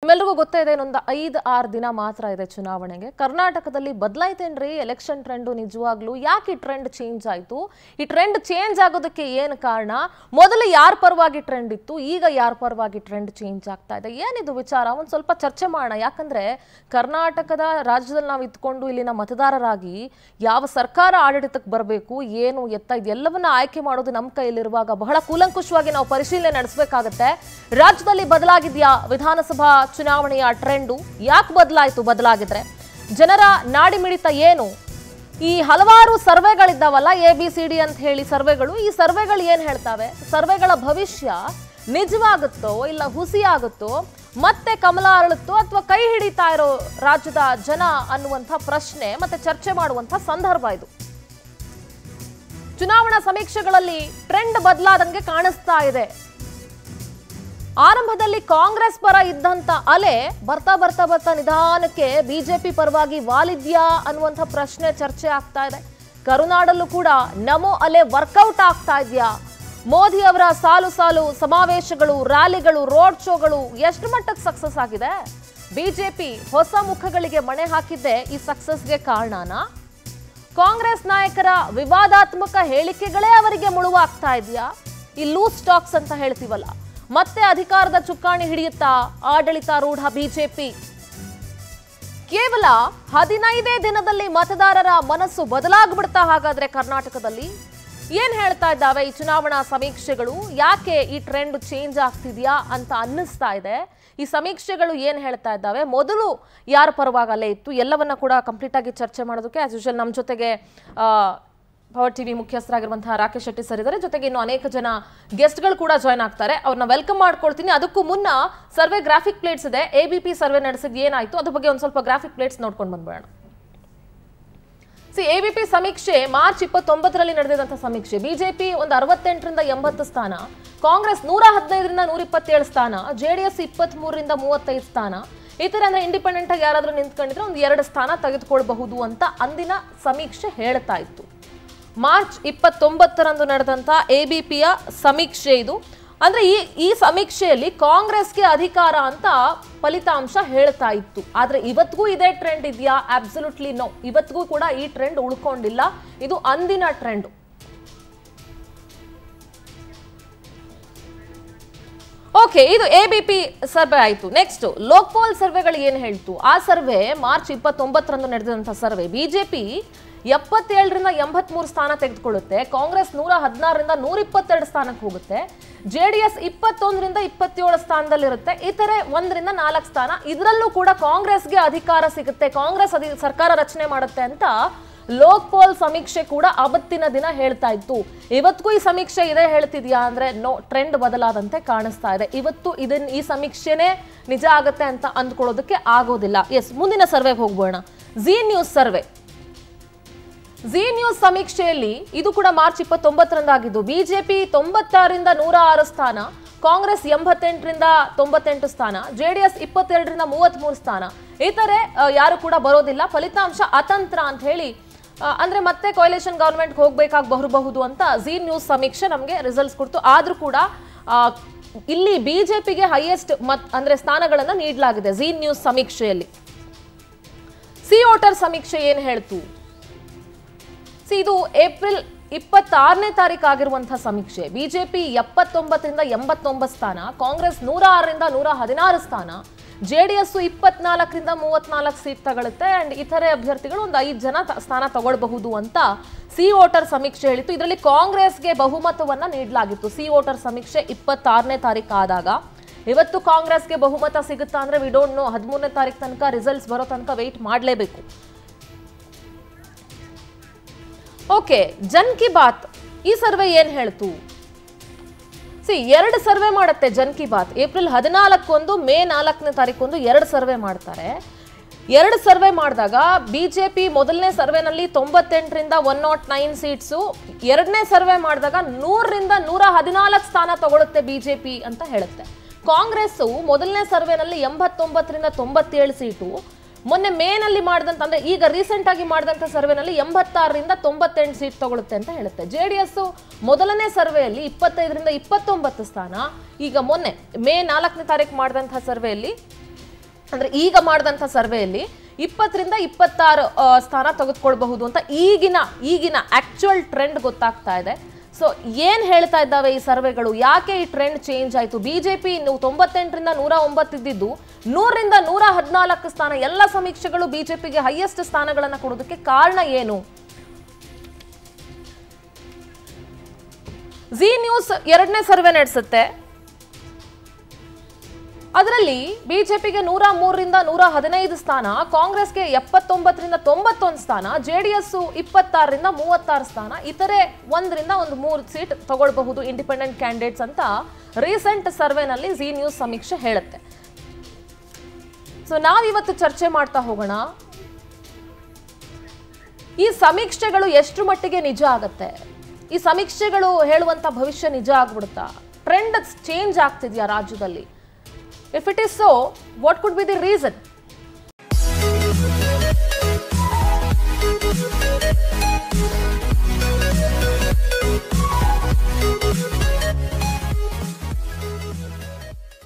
ನಿಮ್ಮೆಲ್ರಿಗೂ ಗೊತ್ತೇ ಇದೆ ಇನ್ನೊಂದು ಐದು ಆರು ದಿನ ಮಾತ್ರ ಇದೆ ಚುನಾವಣೆಗೆ ಕರ್ನಾಟಕದಲ್ಲಿ ಬದಲಾಯ್ತೇನ್ರಿ ಎಲೆಕ್ಷನ್ ಟ್ರೆಂಡು ನಿಜವಾಗ್ಲೂ ಯಾಕೆ ಈ ಟ್ರೆಂಡ್ ಚೇಂಜ್ ಆಯ್ತು ಈ ಟ್ರೆಂಡ್ ಚೇಂಜ್ ಆಗೋದಕ್ಕೆ ಏನು ಕಾರಣ ಮೊದಲು ಯಾರ ಪರವಾಗಿ ಟ್ರೆಂಡ್ ಇತ್ತು ಈಗ ಯಾರ ಪರವಾಗಿ ಟ್ರೆಂಡ್ ಚೇಂಜ್ ಆಗ್ತಾ ಇದೆ ಏನಿದು ವಿಚಾರ ಒಂದು ಸ್ವಲ್ಪ ಚರ್ಚೆ ಮಾಡೋಣ ಯಾಕಂದ್ರೆ ಕರ್ನಾಟಕದ ರಾಜ್ಯದಲ್ಲಿ ನಾವು ಇದ್ಕೊಂಡು ಇಲ್ಲಿನ ಮತದಾರರಾಗಿ ಯಾವ ಸರ್ಕಾರ ಆಡಳಿತಕ್ಕೆ ಬರಬೇಕು ಏನು ಎತ್ತ ಇದೆಲ್ಲವನ್ನ ಆಯ್ಕೆ ಮಾಡೋದು ನಮ್ಮ ಕೈಯಲ್ಲಿರುವಾಗ ಬಹಳ ಕೂಲಂಕುಷವಾಗಿ ನಾವು ಪರಿಶೀಲನೆ ನಡೆಸಬೇಕಾಗತ್ತೆ ರಾಜ್ಯದಲ್ಲಿ ಬದಲಾಗಿದೆಯಾ ವಿಧಾನಸಭಾ ಚುನಾವಣೆಯ ಟ್ರೆಂಡು ಯಾಕೆ ಬದಲಾಯಿತು ಬದಲಾಗಿದ್ರೆ ಜನರ ನಾಡಿ ಮಿಡಿತ ಏನು ಈ ಹಲವಾರು ಸರ್ವೆಗಳಿದ್ದಾವಲ್ಲ ಎ ಬಿ ಸಿ ಡಿ ಅಂತ ಹೇಳಿ ಸರ್ವೆಗಳು ಈ ಸರ್ವೆಗಳು ಏನ್ ಹೇಳ್ತಾವೆ ಸರ್ವೆಗಳ ಭವಿಷ್ಯ ನಿಜವಾಗುತ್ತೋ ಇಲ್ಲ ಹುಸಿ ಆಗುತ್ತೋ ಮತ್ತೆ ಕಮಲ ಅರಳುತ್ತೋ ಅಥವಾ ಕೈ ಹಿಡಿತಾ ಇರೋ ರಾಜ್ಯದ ಜನ ಅನ್ನುವಂಥ ಪ್ರಶ್ನೆ ಮತ್ತೆ ಚರ್ಚೆ ಮಾಡುವಂಥ ಸಂದರ್ಭ ಇದು ಚುನಾವಣಾ ಸಮೀಕ್ಷೆಗಳಲ್ಲಿ ಟ್ರೆಂಡ್ ಬದಲಾದಂಗೆ ಕಾಣಿಸ್ತಾ ಇದೆ ಆರಂಭದಲ್ಲಿ ಕಾಂಗ್ರೆಸ್ ಪರ ಇದ್ದಂತ ಅಲೆ ಬರ್ತಾ ಬರ್ತಾ ಬರ್ತಾ ನಿಧಾನಕ್ಕೆ ಬಿಜೆಪಿ ಪರವಾಗಿ ವಾಲಿದ್ಯಾ ಅನ್ನುವಂಥ ಪ್ರಶ್ನೆ ಚರ್ಚೆ ಆಗ್ತಾ ಇದೆ ಕರುನಾಡಲ್ಲೂ ಕೂಡ ನಮೋ ಅಲೆ ವರ್ಕೌಟ್ ಆಗ್ತಾ ಇದೆಯಾ ಮೋದಿ ಅವರ ಸಾಲು ಸಾಲು ಸಮಾವೇಶಗಳು ರ್ಯಾಲಿಗಳು ರೋಡ್ ಶೋಗಳು ಎಷ್ಟು ಮಟ್ಟಕ್ಕೆ ಸಕ್ಸಸ್ ಆಗಿದೆ ಬಿಜೆಪಿ ಹೊಸ ಮುಖಗಳಿಗೆ ಮಣೆ ಹಾಕಿದ್ದೆ ಈ ಸಕ್ಸಸ್ಗೆ ಕಾರಣನಾ ಕಾಂಗ್ರೆಸ್ ನಾಯಕರ ವಿವಾದಾತ್ಮಕ ಹೇಳಿಕೆಗಳೇ ಅವರಿಗೆ ಮುಳುವಾಗ್ತಾ ಇದೆಯಾ ಈ ಲೂಸ್ ಸ್ಟಾಕ್ಸ್ ಅಂತ ಹೇಳ್ತೀವಲ್ಲ ಮತ್ತೆ ಅಧಿಕಾರದ ಚುಕ್ಕಾಣಿ ಹಿಡಿಯುತ್ತಾ ಆಡಳಿತಾರೂಢ ಬಿಜೆಪಿ ಕೇವಲ ಹದಿನೈದೇ ದಿನದಲ್ಲಿ ಮತದಾರರ ಮನಸ್ಸು ಬದಲಾಗ್ಬಿಡ್ತಾ ಹಾಗಾದ್ರೆ ಕರ್ನಾಟಕದಲ್ಲಿ ಏನ್ ಹೇಳ್ತಾ ಇದ್ದಾವೆ ಈ ಚುನಾವಣಾ ಸಮೀಕ್ಷೆಗಳು ಯಾಕೆ ಈ ಟ್ರೆಂಡ್ ಚೇಂಜ್ ಆಗ್ತಿದ್ಯಾ ಅಂತ ಅನ್ನಿಸ್ತಾ ಇದೆ ಈ ಸಮೀಕ್ಷೆಗಳು ಏನ್ ಹೇಳ್ತಾ ಇದ್ದಾವೆ ಮೊದಲು ಯಾರ ಪರವಾಗಿ ಅಲ್ಲೇ ಇತ್ತು ಎಲ್ಲವನ್ನ ಕೂಡ ಕಂಪ್ಲೀಟ್ ಆಗಿ ಚರ್ಚೆ ಮಾಡೋದಕ್ಕೆ ಆಸ್ ಯೂಶಲ್ ನಮ್ಮ ಜೊತೆಗೆ ಆ, ಪವರ್ ಟಿವಿ ಮುಖ್ಯಸ್ಥರಾಗಿರುವಂತಹ ರಾಕೇಶ್ ಶೆಟ್ಟಿ ಸರ್ ಇದ್ದಾರೆ ಜೊತೆಗೆ ಇನ್ನು ಅನೇಕ ಜನ ಗೆಸ್ಟ್ಗಳು ಕೂಡ ಜಾಯ್ನ್ ಆಗ್ತಾರೆ ಅವ್ರನ್ನ ವೆಲ್ಕಮ್ ಮಾಡ್ಕೊಳ್ತೀನಿ ಅದಕ್ಕೂ ಮುನ್ನ ಸರ್ವೆ ಗ್ರಾಫಿಕ್ ಪ್ಲೇಟ್ಸ್ ಇದೆ ಎ ಬಿ ಪಿ ಸರ್ವೆ ನಡೆಸಿದ್ ಏನಾಯ್ತು ಅದ್ರ ಬಗ್ಗೆ ಒಂದು ಸ್ವಲ್ಪ ಗ್ರಾಫಿಕ್ ಪ್ಲೇಟ್ಸ್ ನೋಡ್ಕೊಂಡು ಬಂದ್ಬೇಡ ಸಿ ಎಬಿಪಿ ಸಮೀಕ್ಷೆ ಮಾರ್ಚ್ ಇಪ್ಪತ್ತೊಂಬತ್ತರಲ್ಲಿ ನಡೆದಿದಂಥ ಸಮೀಕ್ಷೆ ಬಿಜೆಪಿ ಒಂದು ಅರವತ್ತೆಂಟರಿಂದ ಎಂಬತ್ತು ಸ್ಥಾನ ಕಾಂಗ್ರೆಸ್ ನೂರ ಹದಿನೈದರಿಂದ ನೂರ ಇಪ್ಪತ್ತೇಳು ಸ್ಥಾನ ಜೆಡಿಎಸ್ ಇಪ್ಪತ್ತ್ ಮೂರರಿಂದ ಮೂವತ್ತೈದು ಸ್ಥಾನ ಈ ಥರ ಅಂದ್ರೆ ಇಂಡಿಪೆಂಡೆಂಟ್ ಆಗಿ ಯಾರಾದ್ರೂ ನಿಂತ್ಕೊಂಡಿದ್ರೆ ಒಂದು ಎರಡು ಸ್ಥಾನ ತೆಗೆದುಕೊಳ್ಬಹುದು ಅಂತ ಅಂದಿನ ಸಮೀಕ್ಷೆ ಹೇಳ್ತಾ ಇತ್ತು ಮಾರ್ಚ್ ಇಪ್ಪತ್ತೊಂಬತ್ತರಂದು ನಡೆದಂಥ ಎಬಿಪಿಯ ಸಮೀಕ್ಷೆ ಇದು ಅಂದ್ರೆ ಈ ಈ ಸಮೀಕ್ಷೆಯಲ್ಲಿ ಕಾಂಗ್ರೆಸ್ಗೆ ಅಧಿಕಾರ ಅಂತ ಫಲಿತಾಂಶ ಹೇಳ್ತಾ ಇತ್ತು ಆದ್ರೆ ಇವತ್ತಿಗೂ ಇದೇ ಟ್ರೆಂಡ್ ಇದೆಯಾ ಅಬ್ಸಲ್ಯೂಟ್ಲಿ ನೋ ಇವತ್ತಿಗೂ ಕೂಡ ಈ ಟ್ರೆಂಡ್ ಉಳ್ಕೊಂಡಿಲ್ಲ ಇದು ಅಂದಿನ ಟ್ರೆಂಡ್ ಓಕೆ ಇದು ಎ ಬಿ ಪಿ ಸರ್ವೆ ಆಯಿತು ನೆಕ್ಸ್ಟ್ ಲೋಕ್ಪಾಲ್ ಸರ್ವೆಗಳು ಏನು ಹೇಳ್ತು ಆ ಸರ್ವೆ ಮಾರ್ಚ್ ಇಪ್ಪತ್ತೊಂಬತ್ತರಂದು ನಡೆದಂಥ ಸರ್ವೆ ಬಿಜೆಪಿ ಎಪ್ಪತ್ತೇಳರಿಂದ ಎಂಬತ್ಮೂರು ಸ್ಥಾನ ತೆಗೆದುಕೊಳ್ಳುತ್ತೆ ಕಾಂಗ್ರೆಸ್ ನೂರ ಹದಿನಾರರಿಂದ ನೂರ ಇಪ್ಪತ್ತೆರಡು ಸ್ಥಾನಕ್ಕೆ ಹೋಗುತ್ತೆ ಜೆ ಡಿ ಎಸ್ ಇಪ್ಪತ್ತೊಂದರಿಂದ ಇಪ್ಪತ್ತೇಳು ಸ್ಥಾನದಲ್ಲಿರುತ್ತೆ ಇತರೆ ಒಂದರಿಂದ ನಾಲ್ಕು ಸ್ಥಾನ ಇದರಲ್ಲೂ ಕೂಡ ಕಾಂಗ್ರೆಸ್ಗೆ ಅಧಿಕಾರ ಸಿಗುತ್ತೆ ಕಾಂಗ್ರೆಸ್ ಅಧಿ ಸರ್ಕಾರ ರಚನೆ ಮಾಡುತ್ತೆ ಅಂತ ಲೋಕ್ಪಾಲ್ ಸಮೀಕ್ಷೆ ಕೂಡ ಅವತ್ತಿನ ದಿನ ಹೇಳ್ತಾ ಇತ್ತು ಇವತ್ತಿಗೂ ಈ ಸಮೀಕ್ಷೆ ಇದೇ ಹೇಳ್ತಿದ್ಯಾ ಅಂದ್ರೆ ನೋ ಟ್ರೆಂಡ್ ಬದಲಾದಂತೆ ಕಾಣಿಸ್ತಾ ಇದೆ ಇವತ್ತು ಇದನ್ ಈ ಸಮೀಕ್ಷೆನೇ ನಿಜ ಆಗತ್ತೆ ಅಂತ ಅಂದ್ಕೊಳ್ಳೋದಕ್ಕೆ ಆಗೋದಿಲ್ಲ ಎಸ್ ಮುಂದಿನ ಸರ್ವೆಗೆ ಹೋಗ್ಬೋಣ Zee News survey Zee News ಸಮೀಕ್ಷೆಯಲ್ಲಿ ಇದು ಕೂಡ ಮಾರ್ಚ್ ಇಪ್ಪತ್ತೊಂಬತ್ತರಂದಾಗಿದ್ದು ಬಿಜೆಪಿ ತೊಂಬತ್ತಾರರಿಂದ ನೂರ ಆರು ಸ್ಥಾನ ಕಾಂಗ್ರೆಸ್ ಎಂಬತ್ತೆಂಟರಿಂದ ತೊಂಬತ್ತೆಂಟು ಸ್ಥಾನ ಜೆಡಿಎಸ್ ಇಪ್ಪತ್ತೆರಡರಿಂದ ಮೂವತ್ಮೂರು ಸ್ಥಾನ ಇತರೆ ಆ, ಯಾರು ಕೂಡ ಬರೋದಿಲ್ಲ ಫಲಿತಾಂಶ ಅತಂತ್ರ ಅಂತ ಹೇಳಿ ಆ, ಅಂದ್ರೆ ಮತ್ತೆ ಕೊಯ್ಲೇಷನ್ ಗವರ್ಮೆಂಟ್ ಹೋಗ್ಬೇಕಾಗಿ ಬರಬಹುದು ಅಂತ ಜಿ ನ್ಯೂಸ್ ಸಮೀಕ್ಷೆ ನಮಗೆ ರಿಸಲ್ಟ್ಸ್ ಕೊಡ್ತು ಆದ್ರೂ ಕೂಡ ಆ, ಇಲ್ಲಿ ಬಿಜೆಪಿಗೆ ಹೈಯೆಸ್ಟ್ ಮತ್ ಅಂದ್ರೆ ಸ್ಥಾನಗಳನ್ನ ನೀಡಲಾಗಿದೆ ಜಿ ನ್ಯೂಸ್ ಸಮೀಕ್ಷೆಯಲ್ಲಿ ಸಿ ವೋಟರ್ ಸಮೀಕ್ಷೆ ಏನು ಹೇಳ್ತು ಸಿ ಇದು ಏಪ್ರಿಲ್ ಇಪ್ಪತ್ತಾರನೇ ತಾರೀಕು ಆಗಿರುವಂತಹ ಸಮೀಕ್ಷೆ ಬಿಜೆಪಿ ಎಪ್ಪತ್ತೊಂಬತ್ತರಿಂದ ಎಂಬತ್ತೊಂಬತ್ತು ಸ್ಥಾನ ಕಾಂಗ್ರೆಸ್ ನೂರ ಆರರಿಂದ ನೂರ ಹದಿನಾರು ಸ್ಥಾನ ಜೆಡಿಎಸ್ ಇಪ್ಪತ್ನಾಲ್ಕರಿಂದ ಮೂವತ್ನಾಲ್ಕು ಸೀಟ್ ತಗೊಳುತ್ತೆ ಅಂಡ್ ಇತರೆ ಅಭ್ಯರ್ಥಿಗಳು ಒಂದು ಐದು ಜನ ತ- ಸ್ಥಾನ ತಗೊಳ್ಬಹುದು ಅಂತ ಸಿ ವೋಟರ್ ಸಮೀಕ್ಷೆ ಹೇಳಿತ್ತು ಇದರಲ್ಲಿ ಕಾಂಗ್ರೆಸ್ಗೆ ಬಹುಮತವನ್ನ ನೀಡಲಾಗಿತ್ತು ಸಿ ವೋಟರ್ ಸಮೀಕ್ಷೆ ಇಪ್ಪತ್ತಾರನೇ ತಾರೀಕು ಆದಾಗ ಇವತ್ತು ಕಾಂಗ್ರೆಸ್ಗೆ ಬಹುಮತ ಸಿಗುತ್ತಾ ಅಂದ್ರೆ ವಿ ಡೋಂಟ್ ನೋ ಹದಿಮೂರನೇ ತಾರೀಕು ತನಕ ರಿಸಲ್ಟ್ಸ್ ಬರೋ ತನಕ ವೆಯ್ಟ್ ಮಾಡಲೇಬೇಕು ಓಕೆ ಜನ್ ಕಿ ಬಾತ್ ಈ ಸರ್ವೆ ಏನ್ ಹೇಳ್ತು ಸಿ ಎರಡು ಸರ್ವೆ ಮಾಡುತ್ತೆ ಜನ್ ಕಿ ಬಾತ್ ಏಪ್ರಿಲ್ ಹದಿನಾಲ್ಕೊಂದು ಮೇ ನಾಲ್ಕನೇ ತಾರೀಕೊಂದು ಎರಡು ಸರ್ವೆ ಮಾಡ್ತಾರೆ ಎರಡು ಸರ್ವೆ ಮಾಡಿದಾಗ ಬಿಜೆಪಿ ಮೊದಲನೇ ಸರ್ವೆನಲ್ಲಿ ತೊಂಬತ್ತೆಂಟರಿಂದ ಒನ್ ನಾಟ್ ನೈನ್ ಸೀಟ್ಸು ಎರಡನೇ ಸರ್ವೆ ಮಾಡಿದಾಗ ನೂರರಿಂದ ನೂರ ಹದಿನಾಲ್ಕು ಸ್ಥಾನ ತಗೊಳುತ್ತೆ ಬಿಜೆಪಿ ಅಂತ ಹೇಳುತ್ತೆ ಕಾಂಗ್ರೆಸ್ಸು ಮೊದಲನೇ ಸರ್ವೆನಲ್ಲಿ ಎಂಬತ್ತೊಂಬತ್ತರಿಂದ ತೊಂಬತ್ತೇಳು ಸೀಟು ಮೊನ್ನೆ ಮೇನಲ್ಲಿ ಮಾಡಿದಂತ ಅಂದ್ರೆ ಈಗ ರೀಸೆಂಟ್ ಆಗಿ ಮಾಡಿದಂತ ಸರ್ವೆನಲ್ಲಿ ಎಂಬತ್ತಾರರಿಂದ ತೊಂಬತ್ತೆಂಟು ಸೀಟ್ ತಗೊಳುತ್ತೆ ಅಂತ ಹೇಳುತ್ತೆ ಜೆ ಡಿ ಎಸ್ ಮೊದಲನೇ ಸರ್ವೆಯಲ್ಲಿ ಇಪ್ಪತ್ತೈದರಿಂದ ಇಪ್ಪತ್ತೊಂಬತ್ತು ಸ್ಥಾನ ಈಗ ಮೊನ್ನೆ ಮೇ ನಾಲ್ಕನೇ ತಾರೀಕು ಮಾಡಿದಂತಹ ಸರ್ವೆಯಲ್ಲಿ ಅಂದ್ರೆ ಈಗ ಮಾಡಿದಂಥ ಸರ್ವೆಯಲ್ಲಿ ಇಪ್ಪತ್ತರಿಂದ ಇಪ್ಪತ್ತಾರು ಆ, ಸ್ಥಾನ ತೆಗೆದುಕೊಳ್ಬಹುದು ಅಂತ ಈಗಿನ ಈಗಿನ ಆಕ್ಚುಯಲ್ ಟ್ರೆಂಡ್ ಗೊತ್ತಾಗ್ತಾ ಇದೆ ಸೊ ಏನ್ ಹೇಳ್ತಾ ಇದ್ದಾವೆ ಈ ಸರ್ವೆಗಳು ಯಾಕೆ ಈ ಟ್ರೆಂಡ್ ಚೇಂಜ್ ಆಯ್ತು ಬಿಜೆಪಿ ನೀವು ತೊಂಬತ್ತೆಂಟರಿಂದ ನೂರ ಒಂಬತ್ತು ಇದ್ದಿದ್ದು ನೂರರಿಂದ ನೂರ ಹದಿನಾಲ್ಕು ಸ್ಥಾನ ಎಲ್ಲ ಸಮೀಕ್ಷೆಗಳು ಬಿಜೆಪಿಗೆ ಹೈಯೆಸ್ಟ್ ಸ್ಥಾನಗಳನ್ನ ಕೊಡೋದಕ್ಕೆ ಕಾರಣ ಏನು ಜಿ ನ್ಯೂಸ್ ಎರಡನೇ ಸರ್ವೆ ನಡೆಸುತ್ತೆ ಅದರಲ್ಲಿ ಬಿಜೆಪಿಗೆ ನೂರ ಮೂರರಿಂದ ನೂರ ಹದಿನೈದು ಸ್ಥಾನ ಕಾಂಗ್ರೆಸ್ಗೆ ಎಪ್ಪತ್ತೊಂಬತ್ತರಿಂದ ತೊಂಬತ್ತೊಂದು ಸ್ಥಾನ ಜೆಡಿಎಸ್ ಇಪ್ಪತ್ತಾರರಿಂದ ಮೂವತ್ತಾರು ಸ್ಥಾನ ಇತರೆ ಒಂದರಿಂದ ಒಂದು ಮೂರು ಸೀಟ್ ತಗೊಳ್ಬಹುದು ಇಂಡಿಪೆಂಡೆಂಟ್ ಕ್ಯಾಂಡಿಡೇಟ್ಸ್ ಅಂತ ರೀಸೆಂಟ್ ಸರ್ವೆನಲ್ಲಿ ಜಿ ನ್ಯೂಸ್ ಸಮೀಕ್ಷೆ ಹೇಳುತ್ತೆ ಸೊ ನಾವಿವತ್ತು ಚರ್ಚೆ ಮಾಡ್ತಾ ಹೋಗೋಣ ಈ ಸಮೀಕ್ಷೆಗಳು ಎಷ್ಟು ಮಟ್ಟಿಗೆ ನಿಜ ಆಗತ್ತೆ ಈ ಸಮೀಕ್ಷೆಗಳು ಹೇಳುವಂತ ಭವಿಷ್ಯ ನಿಜ ಆಗ್ಬಿಡುತ್ತಾ ಟ್ರೆಂಡ್ ಚೇಂಜ್ ಆಗ್ತಿದ್ಯಾ ರಾಜ್ಯದಲ್ಲಿ if it is so what could be the reason